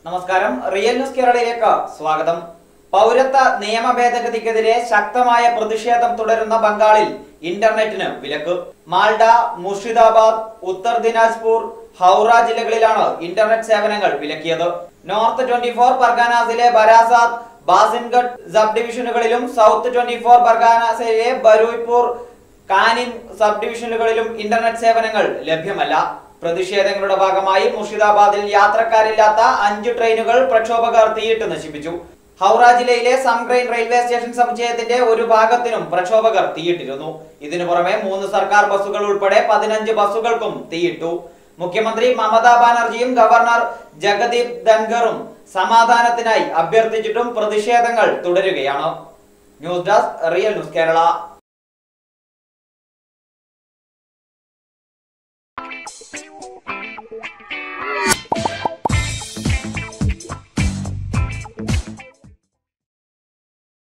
നമസ്കാരം real news കേരളയിലേക്ക് സ്വാഗതം പൗരത്വ നിയമ ഭേദഗതിക്കെതിരെ ശക്തമായ പ്രതിഷേധം തുടരുന്ന ബംഗാളിൽ ഇന്റർനെറ്റിന് വിലക്ക് മാൾഡ മുർഷിദാബാദ് ഉത്തർ ദിനാജ്പൂർ ഹൗറ ജില്ലകളിലാണ് ഇന്റർനെറ്റ് സേവനങ്ങൾ വിലക്കിയത് നോർത്ത് ട്വന്റി ഫോർ പർഗാനാസിലെ ബരാസാത്ത് ബാസിൻഗഡ് സബ് ഡിവിഷനുകളിലും സൗത്ത് ട്വന്റി ഫോർ പർഗാനാസിലെ ബരൂയ്പൂർ കാനിൻ സബ് ഡിവിഷനുകളിലും ഇന്റർനെറ്റ് സേവനങ്ങൾ ലഭ്യമല്ല പ്രതിഷേധങ്ങളുടെ ഭാഗമായി മുർഷിദാബാദിൽ യാത്രക്കാരില്ലാത്ത അഞ്ച് ട്രെയിനുകൾ പ്രക്ഷോഭകർ തീയിട്ട് നശിപ്പിച്ചു ഹൗറ ജില്ലയിലെ സംഗ്രൈൻ റെയിൽവേ സ്റ്റേഷൻ സമുച്ചയത്തിന്റെ ഒരു ഭാഗത്തിനും പ്രക്ഷോഭകർ തീയിട്ടിരുന്നു ഇതിനു പുറമെ മൂന്ന് സർക്കാർ ബസ്സുകൾ ഉൾപ്പെടെ പതിനഞ്ച് ബസ്സുകൾക്കും തീയിട്ടു മുഖ്യമന്ത്രി മമതാ ബാനർജിയും ഗവർണർ ജഗദീപ് ധൻഖറും സമാധാനത്തിനായി അഭ്യർത്ഥിച്ചിട്ടും പ്രതിഷേധങ്ങൾ തുടരുകയാണ് news desk real news Kerala